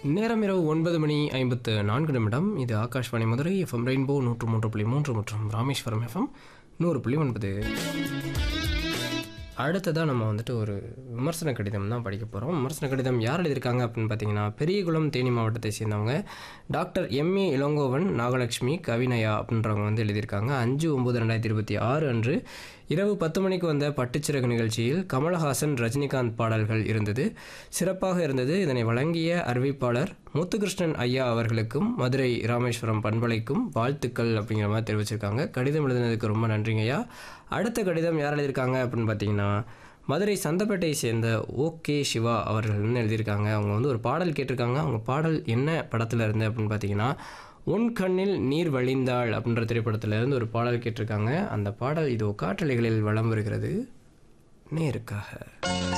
நேரம் இரவு ஒன்பது மணி ஐம்பத்து நான்கு நிமிடம் இது ஆகாஷ்வாணி மதுரை எஃப்எம் ரெயின்போ நூற்று மூன்று புள்ளி மூன்று மற்றும் ராமேஸ்வரம் எஃப்எம் நூறு புள்ளி ஒன்பது அடுத்ததாக நம்ம வந்துட்டு ஒரு விமர்சன கடிதம் தான் படிக்க போகிறோம் விமர்சன கடிதம் யார் எழுதியிருக்காங்க அப்படின்னு பார்த்தீங்கன்னா பெரியகுளம் தேனி மாவட்டத்தை சேர்ந்தவங்க டாக்டர் எம்ஏ இளங்கோவன் நாகலட்சுமி கவினயா அப்படின்றவங்க வந்து எழுதியிருக்காங்க அஞ்சு ஒம்பது ரெண்டாயிரத்தி இருபத்தி ஆறு அன்று இரவு பத்து மணிக்கு வந்த பட்டுச்சிறகு நிகழ்ச்சியில் கமலஹாசன் ரஜினிகாந்த் பாடல்கள் இருந்தது சிறப்பாக இருந்தது இதனை வழங்கிய அறிவிப்பாளர் முத்துகிருஷ்ணன் ஐயா அவர்களுக்கும் மதுரை ராமேஸ்வரம் பண்பலைக்கும் வாழ்த்துக்கள் அப்படிங்கிற மாதிரி தெரிவிச்சிருக்காங்க கடிதம் எழுதினதுக்கு ரொம்ப நன்றிங்க ஐயா அடுத்த கடிதம் யார் எழுதியிருக்காங்க அப்படின்னு பார்த்தீங்கன்னா மதுரை சந்தப்பேட்டையை சேர்ந்த ஓகே சிவா அவர்கள் வந்து எழுதியிருக்காங்க அவங்க வந்து ஒரு பாடல் கேட்டிருக்காங்க அவங்க பாடல் என்ன படத்தில் இருந்து அப்படின்னு பார்த்தீங்கன்னா உன் கண்ணில் நீர் வழிந்தாள் அப்படின்ற திரைப்படத்துல இருந்து ஒரு பாடல் கேட்டிருக்காங்க அந்த பாடல் இது காற்றலைகளில் வலம் வருகிறது நேருக்காக